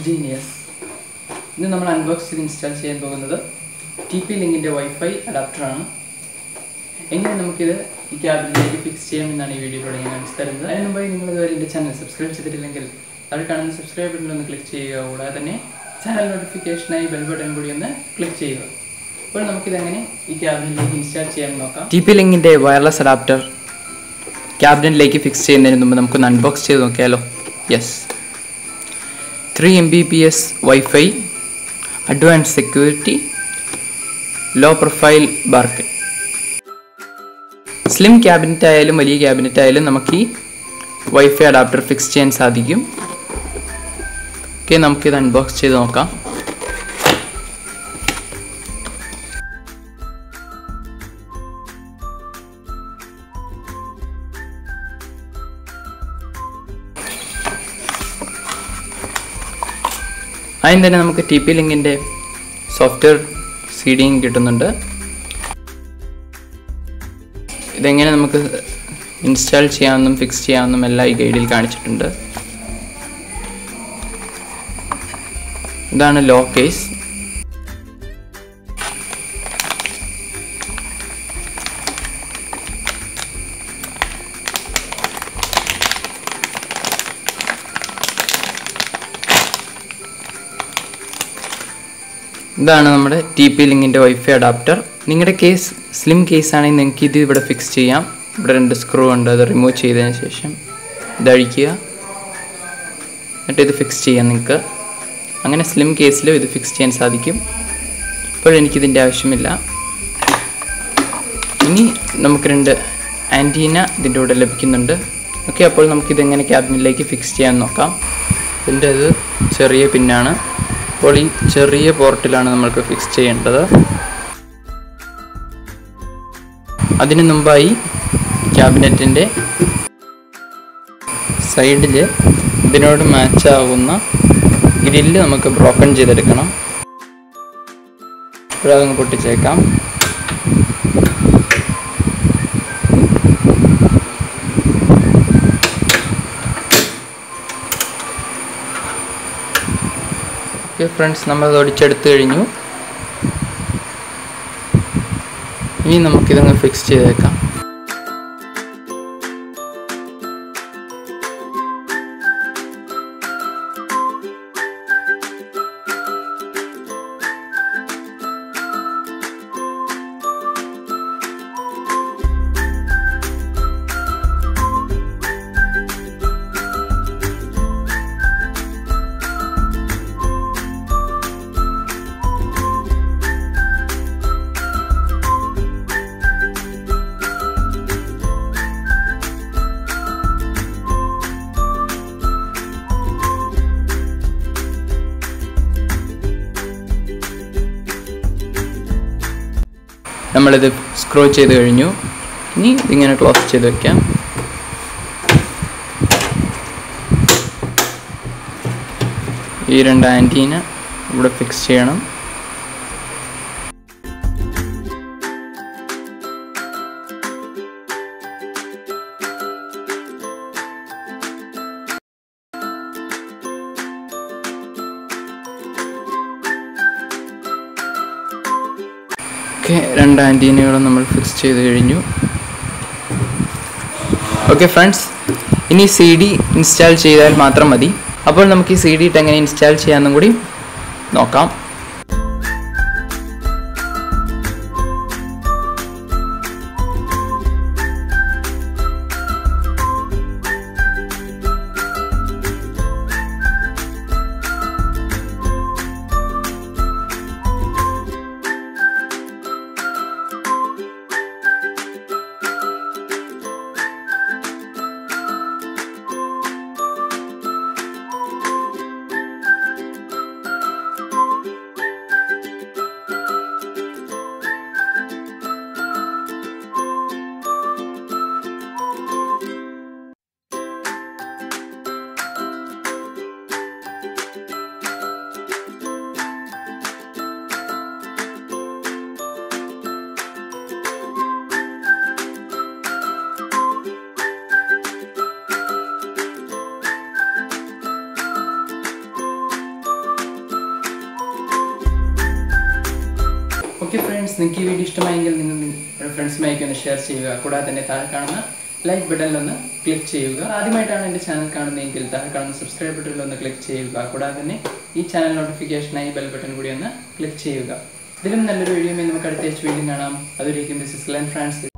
genius ഇന്ന് നമ്മൾ unbox ചെയ്ത് ഇൻസ്റ്റാൾ ചെയ്യാൻ പോകുന്നത് ടി പി ലിങ്കിൻ്റെ വൈഫൈ അഡാപ്റ്ററാണ് എങ്ങനെ നമുക്കിത് ഈ ക്യാബിനിലേക്ക് ഫിക്സ് ചെയ്യാമെന്നാണ് ഈ വീഡിയോയിലൂടെ ഞാൻ കാണിച്ചു തരുന്നത് അതിന് മുമ്പായി നിങ്ങൾ ഇതുവരെ എൻ്റെ ചാനൽ സബ്സ്ക്രൈബ് ചെയ്തിട്ടില്ലെങ്കിൽ താഴെ കാണുന്ന സബ്സ്ക്രൈബ് ബട്ടൺ ഒന്ന് ക്ലിക്ക് ചെയ്യുക കൂടാതെ തന്നെ ചാനൽ നോട്ടിഫിക്കേഷനായി ബെൽ ബട്ടൺ കൂടി ഒന്ന് ക്ലിക്ക് ചെയ്യുക അപ്പോൾ നമുക്കിതെങ്ങനെ ഈ ക്യാബിനിലേക്ക് ഇൻസ്റ്റാൾ ചെയ്യാമെന്ന് നോക്കാം ടി പി ലിങ്കിൻ്റെ വയർലെസ് അഡാപ്റ്റർ ക്യാബിനറ്റിലേക്ക് ഫിക്സ് ചെയ്യുന്നതിന് മുമ്പ് നമുക്കൊന്ന് അൺബോക്സ് ചെയ്ത് നോക്കിയാലോ yes three M B P S wifi advance security low profile ബാർക്ക് സ്ലിം ക്യാബിനറ്റ് ആയാലും വലിയ ക്യാബിനറ്റ് ആയാലും നമുക്ക് ഈ വൈഫൈ അഡാപ്റ്റർ ഫിക്സ് ചെയ്യാൻ സാധിക്കും ഓക്കെ നമുക്കിത് അൺബോക്സ് ചെയ്ത് നോക്കാം ആദ്യം തന്നെ നമുക്ക് ടി പി ലിങ്കിൻ്റെ സോഫ്റ്റ്വെയർ സി ഡിയും കിട്ടുന്നുണ്ട് ഇതെങ്ങനെ നമുക്ക് ഇൻസ്റ്റാൾ ചെയ്യാമെന്നും ഫിക്സ് ചെയ്യാമെന്നും എല്ലാം ഈ ഗൈഡിൽ കാണിച്ചിട്ടുണ്ട് ഇതാണ് ലോ കേസ് ഇതാണ് നമ്മുടെ ടി പി ലിങ്കിൻ്റെ വൈഫൈ അഡാപ്റ്റർ നിങ്ങളുടെ കേസ് സ്ലിം കേസ് ആണെങ്കിൽ നിങ്ങൾക്ക് ഇത് ഇവിടെ ഫിക്സ് ചെയ്യാം ഇവിടെ രണ്ട് സ്ക്രൂ ഉണ്ട് അത് റിമൂവ് ചെയ്തതിന് ശേഷം ഇതഴിക്കുക എന്നിട്ട് ഇത് ഫിക്സ് ചെയ്യാം നിങ്ങൾക്ക് അങ്ങനെ സ്ലിം കേസിലും ഇത് ഫിക്സ് ചെയ്യാൻ സാധിക്കും ഇപ്പോൾ എനിക്കിതിൻ്റെ ആവശ്യമില്ല ഇനി നമുക്ക് രണ്ട് ആൻറ്റീന ഇതിൻ്റെ കൂടെ ലഭിക്കുന്നുണ്ട് ഓക്കെ അപ്പോൾ നമുക്കിതെങ്ങനെ ക്യാബിനിലേക്ക് ഫിക്സ് ചെയ്യാൻ നോക്കാം ഇതിൻ്റെ ഇത് ചെറിയ പിന്നാണ് അപ്പോൾ ഈ ചെറിയ പോർട്ടിലാണ് നമ്മൾക്ക് ഫിക്സ് ചെയ്യേണ്ടത് അതിനു മുമ്പായി ക്യാബിനറ്റിൻ്റെ സൈഡിൽ ഇതിനോട് മാച്ച് ആവുന്ന ഗ്രില്ല് നമുക്ക് ബ്രോക്കൺ ചെയ്തെടുക്കണം ഇപ്പോഴതങ്ങ് പൊട്ടിച്ചേക്കാം ഓക്കെ ഫ്രണ്ട്സ് നമ്മൾ അത് ഒടിച്ചെടുത്ത് കഴിഞ്ഞു ഇനി നമുക്കിതങ്ങ് ഫിക്സ് ചെയ്തേക്കാം നമ്മളിത് സ്ക്രൂ ചെയ്ത് കഴിഞ്ഞു ഇനി ഇതിങ്ങനെ ക്ലോസ് ചെയ്ത് വെക്കാം ഈ രണ്ട് ആൻറ്റീന ഇവിടെ ഫിക്സ് ചെയ്യണം ഓക്കെ രണ്ട് ആൻറ്റീനകളും നമ്മൾ ഫിക്സ് ചെയ്ത് കഴിഞ്ഞു ഓക്കെ ഫ്രണ്ട്സ് ഇനി സി ഡി ഇൻസ്റ്റാൾ ചെയ്താൽ മാത്രം മതി അപ്പോൾ നമുക്ക് ഈ സി ഡി ഇട്ട് എങ്ങനെ ഇൻസ്റ്റാൾ ചെയ്യാമെന്നും കൂടി നോക്കാം ഓക്കെ ഫ്രണ്ട്സ് നിങ്ങൾക്ക് ഈ വീഡിയോ ഇഷ്ടമായെങ്കിൽ നിങ്ങൾ നിങ്ങളുടെ ഫ്രണ്ട്സുമായിക്ക് ഒന്ന് ഷെയർ ചെയ്യുക കൂടാതെ തന്നെ താഴെ കാണുന്ന ലൈക്ക് ബട്ടണിലൊന്ന് ക്ലിക്ക് ചെയ്യുക ആദ്യമായിട്ടാണ് എൻ്റെ ചാനൽ കാണുന്നതെങ്കിൽ താഴെ കാണുന്ന സബ്സ്ക്രൈബ് ബട്ടണിൽ ഒന്ന് ക്ലിക്ക് ചെയ്യുക കൂടാതെ തന്നെ ഈ ചാനൽ നോട്ടിഫിക്കേഷനായി ബെൽ ബട്ടൺ കൂടി ഒന്ന് ക്ലിക്ക് ചെയ്യുക ഇതിലും നല്ലൊരു വീഡിയോ നമുക്ക് അടുത്ത ആഴ്ച വീണ്ടും കാണാം അതുവരേക്കും ദിസ് ഇസ് ലെൻ ഫ്രാൻസ്